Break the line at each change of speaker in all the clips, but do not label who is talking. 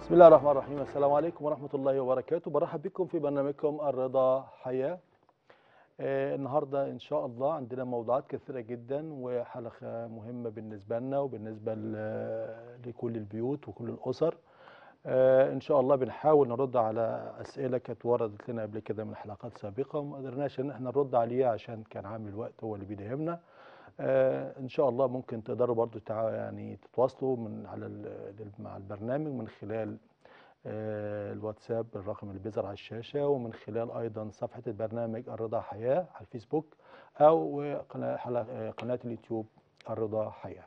بسم الله الرحمن الرحيم السلام عليكم ورحمة الله وبركاته برحب بكم في برنامجكم الرضا حياة آه النهاردة إن شاء الله عندنا موضوعات كثيرة جدا وحلقة مهمة بالنسبة لنا وبالنسبة ل- لكل البيوت وكل الأسر آه إن شاء الله بنحاول نرد على أسئلة كانت وردت لنا قبل كده من حلقات سابقة وما قدرناش إن احنا نرد عليها عشان كان عامل الوقت هو اللي بيداهمنا آه ان شاء الله ممكن تقدروا برضو تع... يعني تتواصلوا من على ال... مع البرنامج من خلال آه الواتساب الرقم اللي بيظهر على الشاشه ومن خلال ايضا صفحه البرنامج الرضا حياه على الفيسبوك او قناه حلق... آه، قناه اليوتيوب الرضا حياه.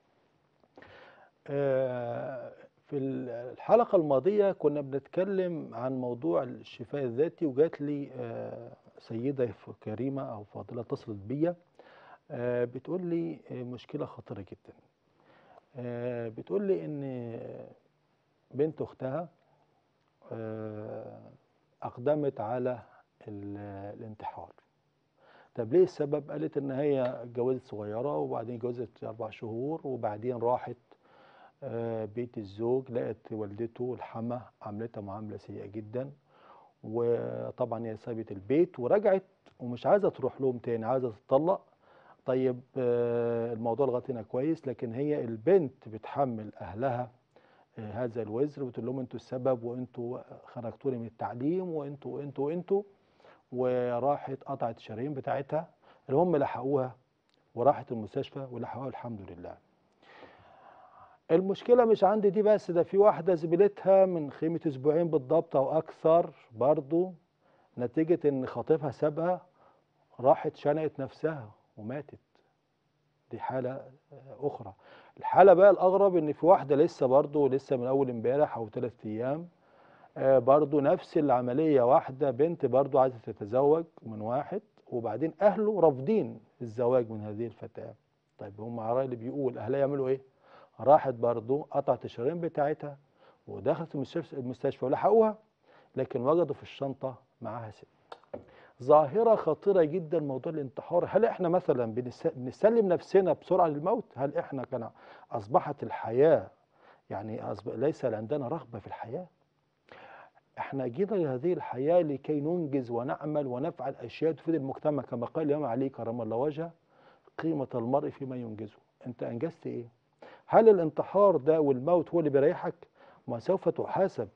آه، في الحلقه الماضيه كنا بنتكلم عن موضوع الشفاء الذاتي وجات لي آه، سيده كريمه او فاضله اتصلت بيا آه، بتقول لي آه، مشكلة خطيرة جدا آه، بتقول لي إن بنت أختها آه، أقدمت على ال- الانتحار طب ليه السبب؟ قالت إن هي اتجوزت صغيرة وبعدين اتجوزت أربع شهور وبعدين راحت آه، بيت الزوج لقت والدته الحما عاملتها معاملة سيئة جدا وطبعا هي سابت البيت ورجعت ومش عايزة تروح لهم تاني عايزة تتطلق طيب آه، الموضوع لغايه هنا كويس لكن هي البنت بتحمل اهلها آه، هذا الوزر وتقول لهم انتوا السبب وانتوا خرجتوني من التعليم وانتوا وانتوا وانتوا وراحت قطعت الشرايين بتاعتها المهم لحقوها وراحت المستشفى ولحقوها الحمد لله المشكلة مش عندي دي بس ده في واحدة زميلتها من خيمة أسبوعين بالضبط أو أكثر برضو نتيجة إن خطيبها سابها راحت شنقت نفسها وماتت دي حالة آه، أخرى الحالة بقى الأغرب إن في واحدة لسه برضو لسه من أول امبارح أو ثلاث أيام آه، برضو نفس العملية واحدة بنت برضو عايزة تتزوج من واحد وبعدين أهله رافضين الزواج من هذه الفتاة طيب هم على اللي بيقول أهلها يعملوا إيه؟ راحت برضو قطعت الشرايين بتاعتها ودخلت المستشفى المستشفى ولحقوها لكن وجدوا في الشنطة معاها ست ظاهرة خطيرة جدا موضوع الانتحار هل احنا مثلا بنس- بنسلم نفسنا بسرعة للموت هل احنا كان اصبحت الحياة يعني أصبح ليس عندنا رغبة في الحياة احنا جينا لهذه الحياة لكي ننجز ونعمل ونفعل اشياء تفيد المجتمع كما قال الامام علي كرم الله وجهه قيمة المرء فيما ينجزه انت انجزت ايه هل الانتحار ده والموت هو اللي بيريحك ما سوف تحاسب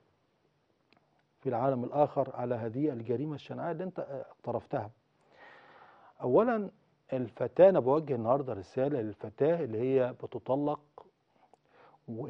في العالم الآخر على هذه الجريمة الشنعاء اللي أنت اقترفتها أولا الفتاة أنا بوجه النهاردة رسالة للفتاة اللي هي بتطلق و...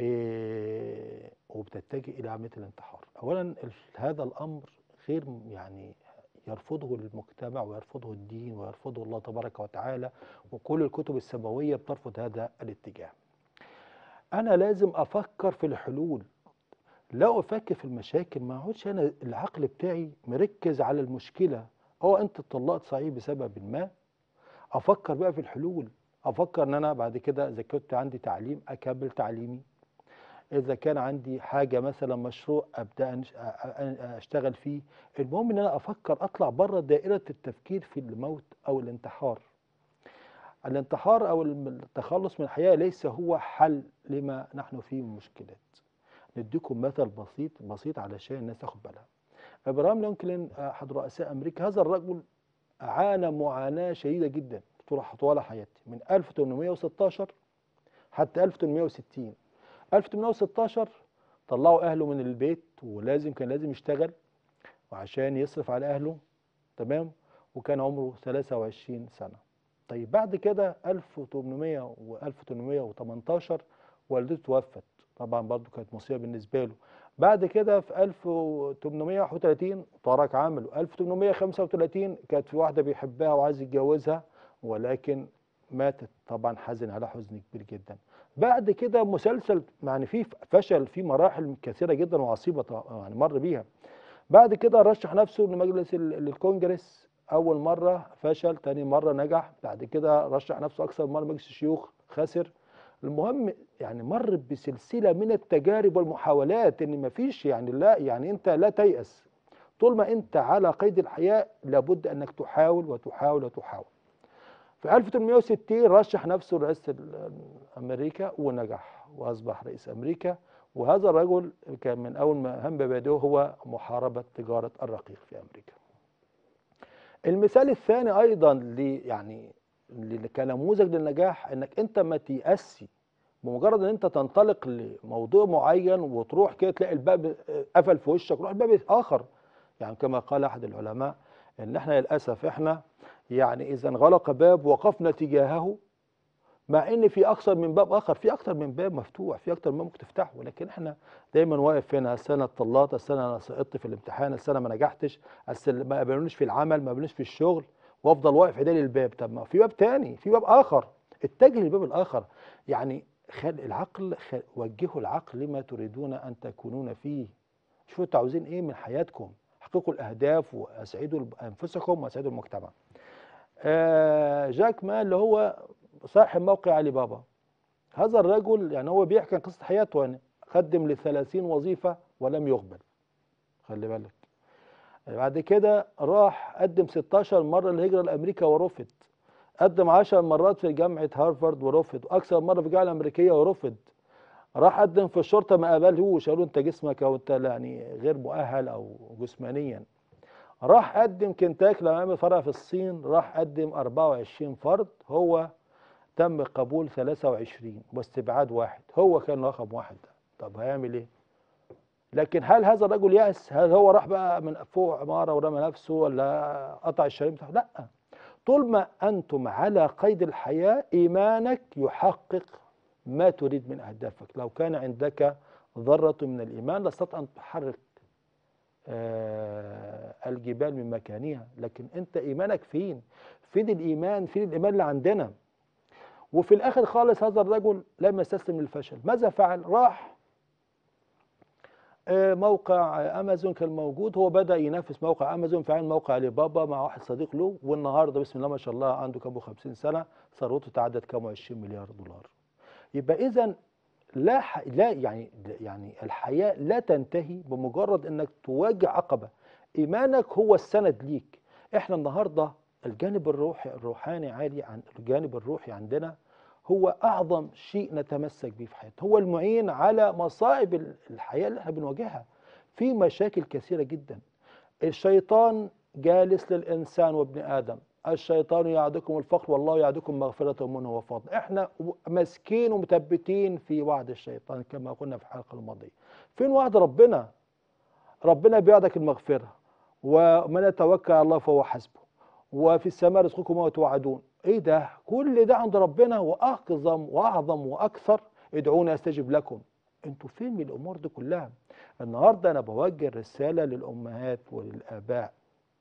وبتتجه إلى عملية الانتحار أولا ال- هذا الأمر غير يعني يرفضه المجتمع ويرفضه الدين ويرفضه الله تبارك وتعالى وكل الكتب السماوية بترفض هذا الاتجاه أنا لازم أفكر في الحلول لا افكر في المشاكل ما اقعدش انا العقل بتاعي مركز على المشكله اه انت اتطلقت صحيح بسبب ما افكر بقى في الحلول افكر ان انا بعد كده اذا كنت عندي تعليم اكمل تعليمي اذا كان عندي حاجه مثلا مشروع ابدا أنش- أ- أ- اشتغل فيه المهم ان انا افكر اطلع بره دائره التفكير في الموت او الانتحار الانتحار او التخلص من الحياه ليس هو حل لما نحن فيه من مشكلات نديكم مثل بسيط بسيط علشان الناس تاخد بالها ابراهام لينكولن احد رؤساء امريكا هذا الرجل عانى معاناه شديده جدا طول طوال حياته من 1816 حتى 1860 1816 طلعوا اهله من البيت ولازم كان لازم يشتغل وعشان يصرف على اهله تمام وكان عمره 23 سنه طيب بعد كده 1800 و 1818 والدته توفت طبعا برضو كانت مصيبه بالنسبه له بعد كده في 1831 ترك عمله 1835 كانت في واحده بيحبها وعايز يتجوزها ولكن ماتت طبعا حزن على حزن كبير جدا بعد كده مسلسل يعني في فشل في مراحل كثيره جدا وعصيبه ط- يعني مر بيها بعد كده رشح نفسه لمجلس ال- الكونجرس اول مره فشل تاني مره نجح بعد كده رشح نفسه اكثر مره مجلس الشيوخ خسر المهم يعني مر بسلسله من التجارب والمحاولات ان مفيش يعني لا يعني انت لا تيأس طول ما انت على قيد الحياه لابد انك تحاول وتحاول وتحاول في 1860 رشح نفسه لرئاسه ال- امريكا ونجح واصبح رئيس امريكا وهذا الرجل كان من اول ما هم ببادئه هو محاربه تجاره الرقيق في امريكا. المثال الثاني ايضا ل يعني ل- كنموذج للنجاح انك انت ما تيأسي بمجرد ان انت تنطلق لموضوع معين وتروح كده تلاقي الباب قفل في وشك روح الباب اخر يعني كما قال احد العلماء ان احنا للاسف احنا يعني اذا انغلق باب وقفنا تجاهه مع ان في اكثر من باب اخر في اكثر من باب مفتوح في اكثر من ممكن تفتحه ولكن احنا دايما واقف هنا السنه اتطلعت السنه انا سقطت في الامتحان السنه ما نجحتش السنة ما قبلونيش في العمل ما قبلونيش في الشغل وافضل واقف عدالي الباب طب ما في باب تاني في باب اخر اتجه للباب الاخر يعني خل العقل خل وجهوا العقل لما تريدون ان تكونون فيه شوفوا انتوا عاوزين ايه من حياتكم حققوا الاهداف واسعدوا انفسكم واسعدوا المجتمع آه جاك ما اللي هو صاحب موقع علي بابا هذا الرجل يعني هو بيحكي عن قصه حياته يعني خدم ل 30 وظيفه ولم يقبل خلي بالك بعد كده راح قدم 16 مره الهجره لامريكا ورفض قدم 10 مرات في جامعه هارفارد ورفض واكثر مره في الجامعه الامريكيه ورفض راح قدم في الشرطه ما قبلهوش قالوا انت جسمك او انت يعني غير مؤهل او جسمانيا راح قدم كنتاك لما عمل فرع في الصين راح قدم 24 فرد هو تم قبول 23 واستبعاد واحد هو كان رقم واحد ده طب هيعمل ايه لكن هل هذا الرجل يأس هل هو راح بقى من فوق عمارة ورمى نفسه ولا قطع الشريط بتاعه لا طول ما أنتم على قيد الحياة إيمانك يحقق ما تريد من أهدافك لو كان عندك ذرة من الإيمان لاستطعت أن تحرك آه الجبال من مكانها لكن أنت إيمانك فين فين الإيمان فين الإيمان اللي عندنا وفي الآخر خالص هذا الرجل لم يستسلم للفشل ماذا فعل راح موقع امازون كان موجود هو بدا ينافس موقع امازون فعلا موقع علي بابا مع واحد صديق له والنهارده بسم الله ما شاء الله عنده كام 50 سنه ثروته تعدت كام 20 مليار دولار يبقى اذا لا ح... لا يعني يعني الحياه لا تنتهي بمجرد انك تواجه عقبه ايمانك هو السند ليك احنا النهارده الجانب الروحي الروحاني عالي عن الجانب الروحي عندنا هو أعظم شيء نتمسك به في حياتنا هو المعين على مصائب الحياة اللي احنا بنواجهها في مشاكل كثيرة جدا الشيطان جالس للإنسان وابن آدم الشيطان يعدكم الفقر والله يعدكم مغفرة منه وفضل احنا ماسكين ومثبتين في وعد الشيطان كما قلنا في الحلقة الماضية فين وعد ربنا ربنا بيعدك المغفرة ومن يتوكل على الله فهو حسبه وفي السماء رزقكم وما توعدون ايه ده كل ده عند ربنا واعظم واعظم واكثر ادعوني استجب لكم انتوا فين من الامور دي كلها النهارده انا بوجه رساله للامهات وللاباء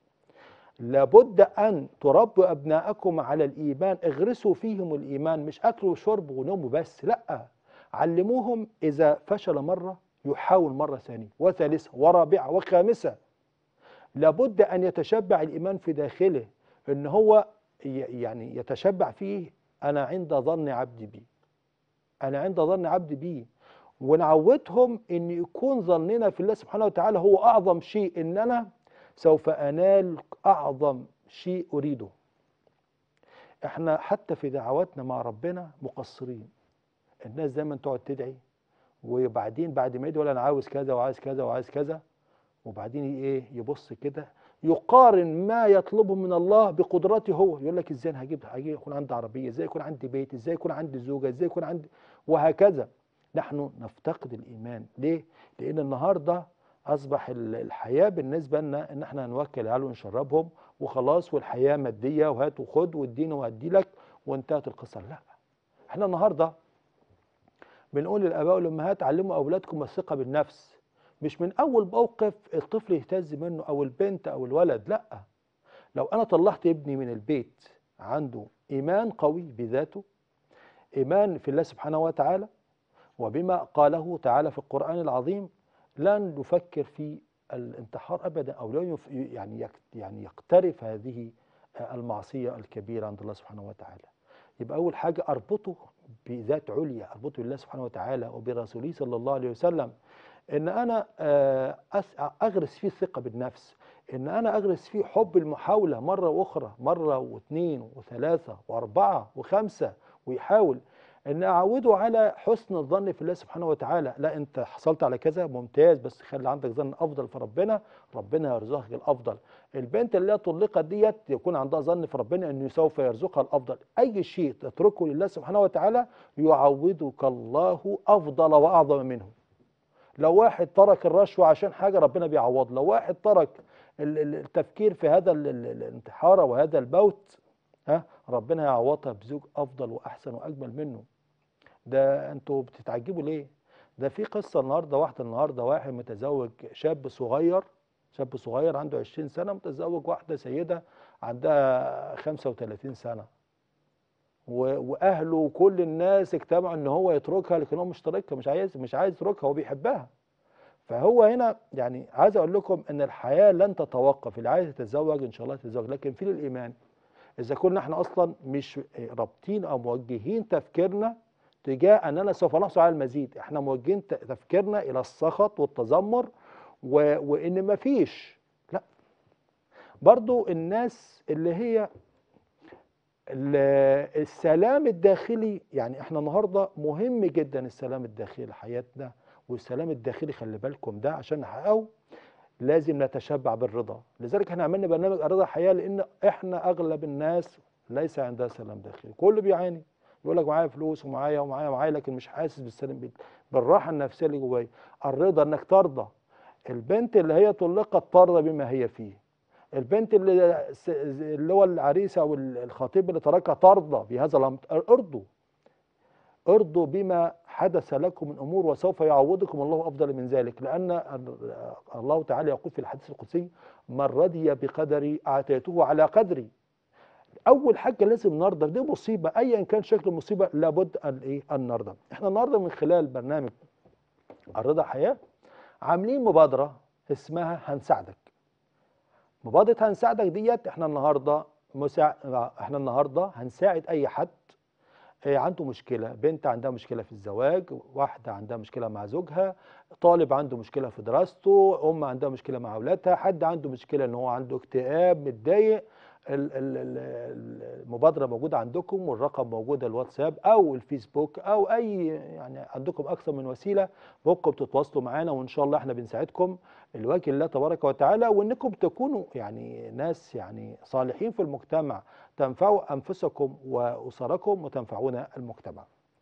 لابد ان تربوا ابناءكم على الايمان اغرسوا فيهم الايمان مش اكل وشرب ونوم بس لا علموهم اذا فشل مره يحاول مره ثانيه وثالثه ورابعه وخامسه لابد ان يتشبع الايمان في داخله ان هو يعني يتشبع فيه انا عند ظن عبدي بي انا عند ظن عبدي بي ونعودهم ان يكون ظننا في الله سبحانه وتعالى هو اعظم شيء ان انا سوف انال اعظم شيء اريده احنا حتى في دعواتنا مع ربنا مقصرين الناس دايما تقعد تدعي وبعدين بعد ما يدعي ولا انا عاوز كذا وعايز كذا وعايز كذا وبعدين ايه يبص كده يقارن ما يطلبه من الله بقدرته هو يقول لك ازاي انا هجيب هجيب يكون عندي عربيه ازاي يكون عندي بيت ازاي يكون عندي زوجه ازاي يكون عندي وهكذا نحن نفتقد الايمان ليه لان النهارده اصبح الحياه بالنسبه لنا ان احنا نوكل العيال ونشربهم وخلاص والحياه ماديه وهات وخد واديني وادي لك وانتهت القصه لا احنا النهارده بنقول للاباء والامهات علموا اولادكم الثقه بالنفس مش من اول موقف الطفل يهتز منه او البنت او الولد لا لو انا طلعت ابني من البيت عنده ايمان قوي بذاته ايمان في الله سبحانه وتعالى وبما قاله تعالى في القران العظيم لن نفكر في الانتحار ابدا او لا يعني يعني يقترف هذه المعصيه الكبيره عند الله سبحانه وتعالى يبقى اول حاجه اربطه بذات عليا اربطه بالله سبحانه وتعالى وبرسوله صلى الله عليه وسلم ان انا اغرس فيه الثقه بالنفس ان انا اغرس فيه حب المحاوله مره واخرى مره واثنين وثلاثه واربعه وخمسه ويحاول ان اعوده على حسن الظن في الله سبحانه وتعالى لا انت حصلت على كذا ممتاز بس خلي عندك ظن افضل في ربنا ربنا يرزقك الافضل البنت اللي هي طلقت ديت يكون عندها ظن في ربنا انه سوف يرزقها الافضل اي شيء تتركه لله سبحانه وتعالى يعوضك الله افضل واعظم منه لو واحد ترك الرشوه عشان حاجه ربنا بيعوض لو واحد ترك ال- ال- التفكير في هذا ال- ال- الانتحار وهذا الموت ها ربنا يعوضها بزوج افضل واحسن واجمل منه ده انتوا بتتعجبوا ليه ده في قصه النهارده واحده النهارده واحد متزوج شاب صغير شاب صغير عنده 20 سنه متزوج واحده سيده عندها 35 سنه و- واهله وكل الناس اجتمعوا ان هو يتركها لكن هو مش تاركها مش عايز مش عايز يتركها هو بيحبها فهو هنا يعني عايز اقول لكم ان الحياه لن تتوقف اللي عايز يتزوج ان شاء الله يتزوج لكن في الايمان اذا كنا احنا اصلا مش رابطين او موجهين تفكيرنا تجاه اننا سوف نحصل على المزيد احنا موجهين ت- تفكيرنا الى السخط والتذمر و... وان مفيش لا برضو الناس اللي هي ال- السلام الداخلي يعني احنا النهارده مهم جدا السلام الداخلي لحياتنا والسلام الداخلي خلي بالكم ده عشان نحققه لازم نتشبع بالرضا لذلك احنا عملنا برنامج الرضا حياه لان احنا اغلب الناس ليس عندها سلام داخلي كله بيعاني يقول لك معايا فلوس ومعايا ومعايا ومعايا لكن مش حاسس بالسلام بال- بالراحه النفسيه اللي جوايا الرضا انك ترضى البنت اللي هي طلقت ترضى بما هي فيه البنت اللي س- اللي هو العريس او الخطيب اللي تركها ترضى بهذا الامر ارضوا ارضوا بما حدث لكم من امور وسوف يعوضكم الله افضل من ذلك لان ال- الله تعالى يقول في الحديث القدسي من رضي بقدري اعطيته على قدري اول حاجه لازم نرضى دي مصيبه ايا كان شكل المصيبه لابد ان ايه ان نرضى احنا النهارده من خلال برنامج الرضا حياه عاملين مبادره اسمها هنساعدك مبادره هنساعدك ديت احنا النهارده مساع... احنا النهارده هنساعد اي حد آه، عنده مشكله بنت عندها مشكله في الزواج واحده عندها مشكله مع زوجها طالب عنده مشكله في دراسته ام عندها مشكله مع اولادها حد عنده مشكله ان هو عنده اكتئاب متضايق ال- ال- ال- المبادره موجوده عندكم والرقم موجود الواتساب او الفيسبوك او اي يعني عندكم اكثر من وسيله ممكن تتواصلوا معانا وان شاء الله احنا بنساعدكم لوجه الله تبارك وتعالى وانكم تكونوا يعني ناس يعني صالحين في المجتمع تنفعوا انفسكم واسركم وتنفعون المجتمع.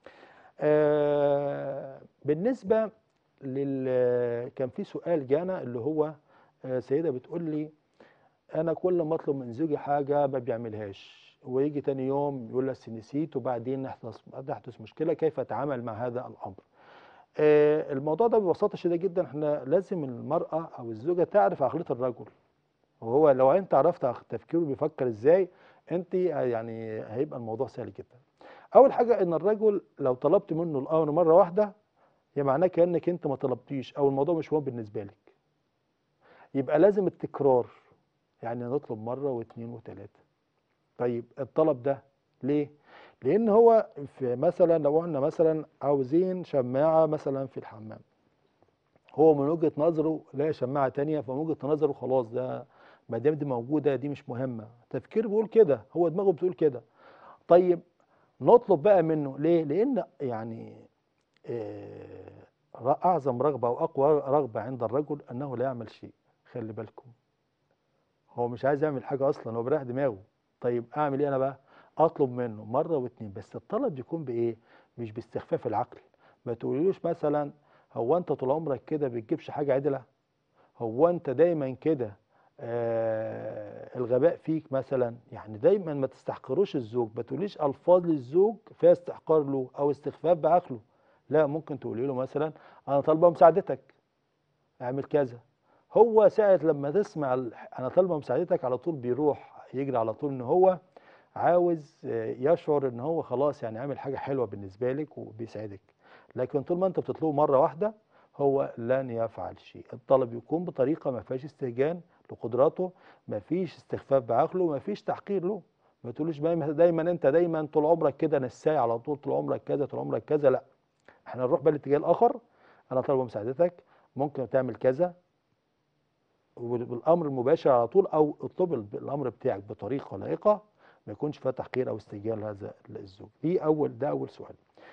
آه بالنسبه لل كان في سؤال جانا اللي هو آه سيده بتقول لي انا كل ما اطلب من زوجي حاجه ما بيعملهاش ويجي تاني يوم يقول لي أصل نسيت وبعدين يحدث تحدث مشكله كيف اتعامل مع هذا الامر آه، الموضوع ده ببساطه شديده جدا احنا لازم المراه او الزوجه تعرف عقليه الرجل وهو لو انت عرفت عق- تفكيره بيفكر ازاي انت يعني هيبقى الموضوع سهل جدا اول حاجه ان الرجل لو طلبت منه الامر مره واحده هي معناه كانك انت ما طلبتيش او الموضوع مش مهم بالنسبه لك يبقى لازم التكرار يعني نطلب مره واثنين وثلاثه طيب الطلب ده ليه لان هو في مثلا لو احنا مثلا عاوزين شماعه مثلا في الحمام هو من وجهه نظره لا شماعه تانية فمن وجهه نظره خلاص ده ما دام دي موجوده دي مش مهمه تفكير بيقول كده هو دماغه بتقول كده طيب نطلب بقى منه ليه لان يعني آه، اعظم رغبه واقوى رغبه عند الرجل انه لا يعمل شيء خلي بالكم هو مش عايز يعمل حاجه اصلا هو بيريح دماغه طيب اعمل ايه انا بقى اطلب منه مره واتنين بس الطلب يكون بايه مش باستخفاف العقل ما تقوليلوش مثلا هو انت طول عمرك كده بتجيبش حاجه عدله هو انت دايما كده آه الغباء فيك مثلا يعني دايما ما تستحقروش الزوج ما تقوليش الفاظ للزوج فيها استحقار له او استخفاف بعقله لا ممكن تقولي له مثلا انا طالبه مساعدتك اعمل كذا هو ساعة لما تسمع ال- انا طالبه مساعدتك على طول بيروح يجري على طول ان هو عاوز آه، يشعر ان هو خلاص يعني عامل حاجه حلوه بالنسبه لك وبيسعدك لكن طول ما انت بتطلبه مره واحده هو لن يفعل شيء الطلب يكون بطريقه ما فيهاش استهجان لقدراته ما فيش استخفاف بعقله ما فيش تحقير له ما تقولوش دايما دايما انت دايما طول عمرك كده نساي على طول طول عمرك كذا طول عمرك كذا لا احنا نروح بقى الاتجاه الاخر انا طالبه مساعدتك ممكن تعمل كذا وبالامر المباشر على طول او اطلب ال- الامر بتاعك بطريقه لائقه ما يكونش فيها تحقير او استهجان لهذا الزوج دي اول ده اول سؤال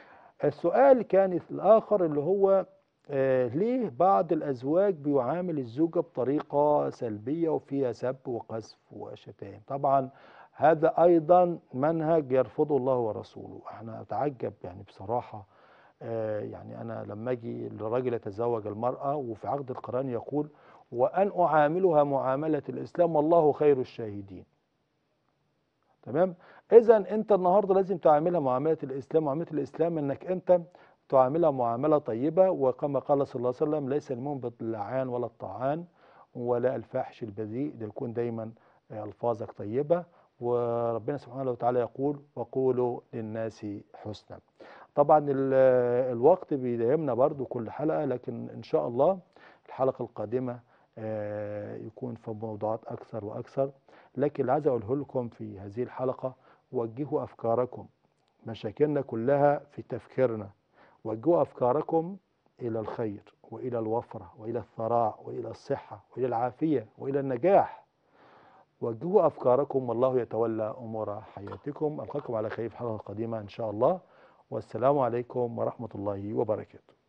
السؤال كان الآخر اللي هو آه ليه بعض الأزواج بيعامل الزوجة بطريقة سلبية وفيها سب وقذف وشتائم طبعا هذا أيضا منهج يرفضه الله ورسوله احنا أتعجب يعني بصراحة آه يعني أنا لما أجي الراجل يتزوج المرأة وفي عقد القرآن يقول وأن أعاملها معاملة الإسلام والله خير الشاهدين تمام اذا انت النهارده لازم تعاملها معامله الاسلام معامله الاسلام انك انت تعاملها معامله طيبه وكما قال صلى الله عليه وسلم ليس المؤمن باللعان ولا الطعان ولا الفاحش البذيء ده يكون دايما الفاظك طيبه وربنا سبحانه وتعالى يقول وقولوا للناس حسنا طبعا الوقت بيدايمنا برضو كل حلقه لكن ان شاء الله الحلقه القادمه يكون في موضوعات اكثر واكثر لكن اللي عايز اقوله لكم في هذه الحلقه وجهوا افكاركم مشاكلنا كلها في تفكيرنا وجهوا افكاركم الى الخير والى الوفره والى الثراء والى الصحه والى العافيه والى النجاح وجهوا افكاركم والله يتولى امور حياتكم القاكم على خير في الحلقه القادمه ان شاء الله والسلام عليكم ورحمه الله وبركاته